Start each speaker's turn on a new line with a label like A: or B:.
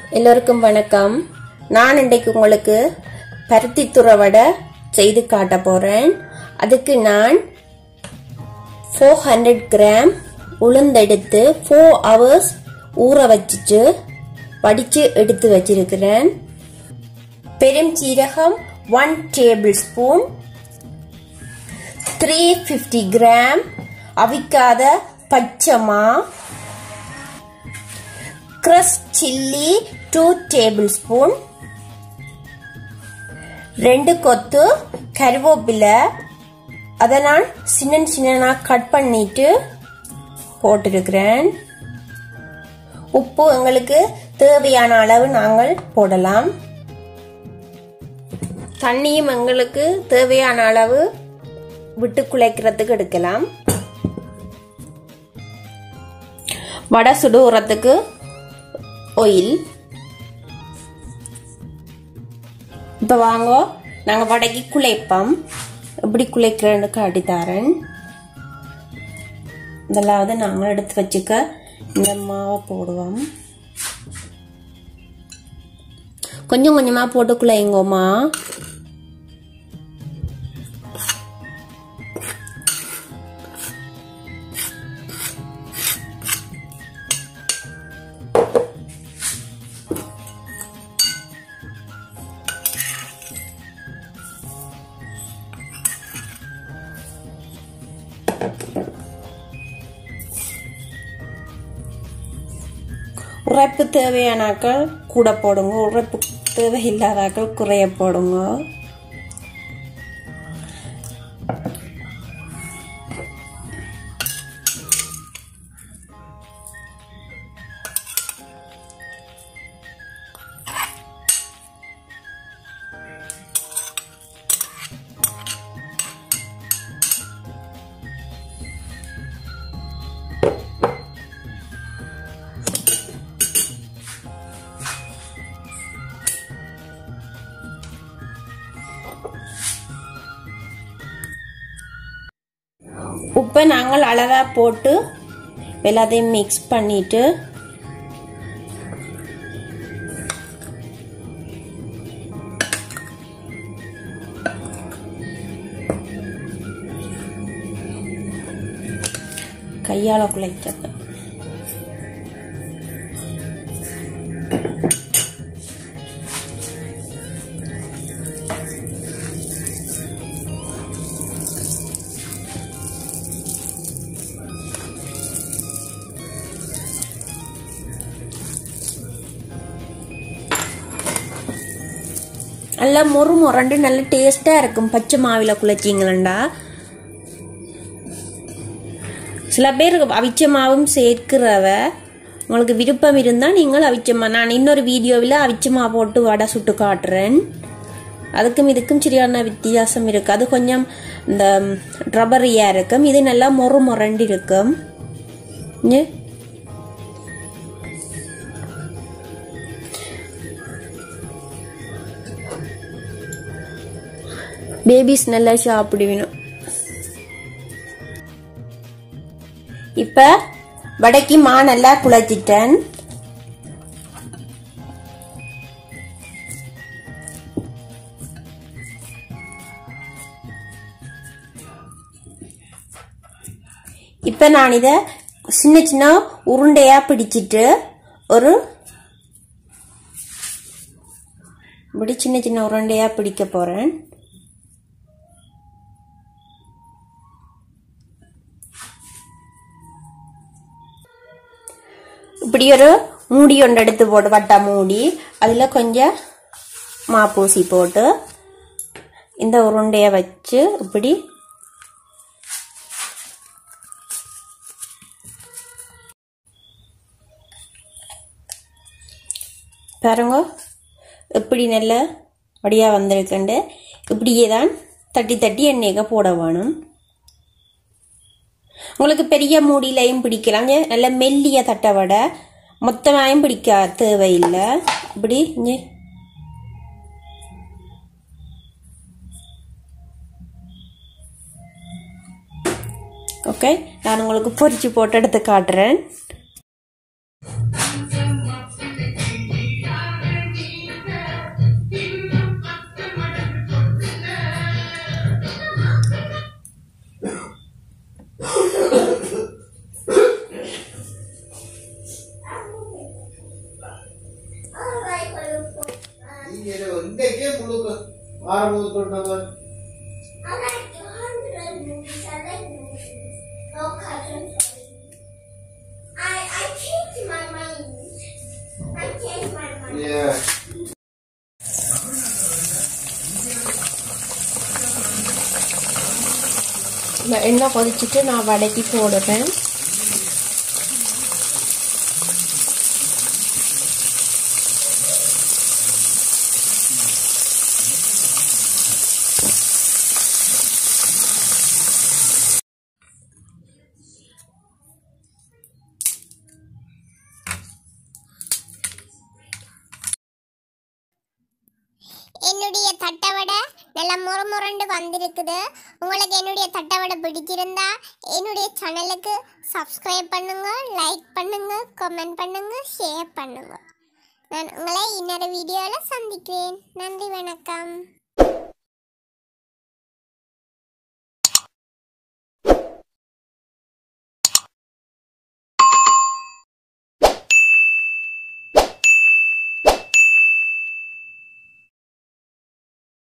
A: எல்லோருக்கும் வணக்கம் நான் இன்றைக்கு உங்களுக்கு பருத்தி துறவடை செய்து காட்ட போறேன் அதுக்கு நான் ஃபோர் ஹண்ட்ரட் கிராம் உளுந்தெடுத்து ஃபோர் ஹவர்ஸ் ஊற வச்சுட்டு வடித்து எடுத்து வச்சிருக்கிறேன் பெரும் சீரகம் one table spoon three fifty gram அவிக்காத பச்சைமா கிரஸ் சில்லி டூ டேபிள் ஸ்பூன் ரெண்டு கொத்து கருவேப்பிலை அதை நான் சின்ன சின்ன கட் பண்ணிட்டு போட்டிருக்கிறேன் உப்பு எங்களுக்கு தேவையான அளவு நாங்கள் போடலாம் தண்ணியும் எங்களுக்கு தேவையான அளவு விட்டு குழைக்கிறதுக்கு எடுக்கலாம் வடை சுடுறதுக்கு ஆயில் இப்போ வாங்க நாங்கள் வடைக்கு குழைப்போம் எப்படி குழைக்கிறேன்னு காட்டித்தாரன் முதலாவது நாங்கள் எடுத்து வச்சுக்க இந்த மாவை போடுவோம் கொஞ்சம் கொஞ்சமாக போட்டு குழைங்கோமா உரைப்பு தேவையானாக்கள் கூட போடுங்க உரைப்பு தேவையில்லாதாக்கள் குறைய போடுங்க உப்பை நாங்கள் அளவாக போட்டு எல்லாத்தையும் மிக்ஸ் பண்ணிட்டு கையால் குழைச்சது நல்லா மொறு மொரண்டு நல்ல டேஸ்டாக இருக்கும் பச்சை மாவில் குழைச்சிங்களா சில பேர் அவிச்ச மாவும் சேர்க்கிறவ உங்களுக்கு விருப்பம் இருந்தால் நீங்கள் அவிச்ச மா நான் இன்னொரு வீடியோவில் அவிச்ச மா போட்டு வடை சுட்டு காட்டுறேன் அதுக்கும் இதுக்கும் சரியான வித்தியாசம் இருக்கு அது கொஞ்சம் இந்த ரப்பரியாக இருக்கும் இது நல்லா மொறு மொரண்டு இருக்கும் பேபிஸ் நல்லா சாப்பிடுவேணும் இப்ப வடைக்கு மா நல்லா குழைச்சிட்டேன் இப்ப நான் இத சின்ன சின்ன உருண்டையா பிடிச்சிட்டு ஒரு இப்படி சின்ன சின்ன உருண்டையா பிடிக்க போறேன் இப்படி ஒரு மூடி ஒன்று எடுத்து போட்டு வட்டா மூடி அதில் கொஞ்சம் மாப்பூசி போட்டு இந்த உருண்டையை வச்சு இப்படி பாருங்க எப்படி நல்ல வடியாக வந்திருக்குண்டு இப்படியே தான் தட்டி தட்டி எண்ணெய்க போட வேணும் உங்களுக்கு பெரிய மூடிலையும் பிடிக்கலாம் நல்ல மெல்லிய தட்டை வடை மொத்தமாயும் பிடிக்க தேவையில்லை இப்படி ஓகே நான் உங்களுக்கு பொரிச்சு போட்டு எடுத்து காட்டுறேன்
B: இன்றைக்கே முழுக்க வாரம் முழுக்க கொண்டாங்க
C: I like hundred movies. I like movies. No cartoons. I I changed my mind. I changed my mind.
B: Yeah.
A: இந்த எண்ணெய் கொதிச்சுட்டு நான் வடக்கி போடுறேன்
C: என்னுடைய தட்டவடை நல்லா முறமுரண்டு வந்திருக்குது உங்களுக்கு என்னுடைய தட்டவடை பிடிச்சிருந்தா என்னுடைய சேனலுக்கு சப்ஸ்கிரைப் பண்ணுங்க லைக் பண்ணுங்க கமெண்ட் பண்ணுங்க ஷேர் பண்ணுங்க நான் உங்களை இன்னொரு வீடியோவில் சந்திக்கிறேன் நன்றி வணக்கம்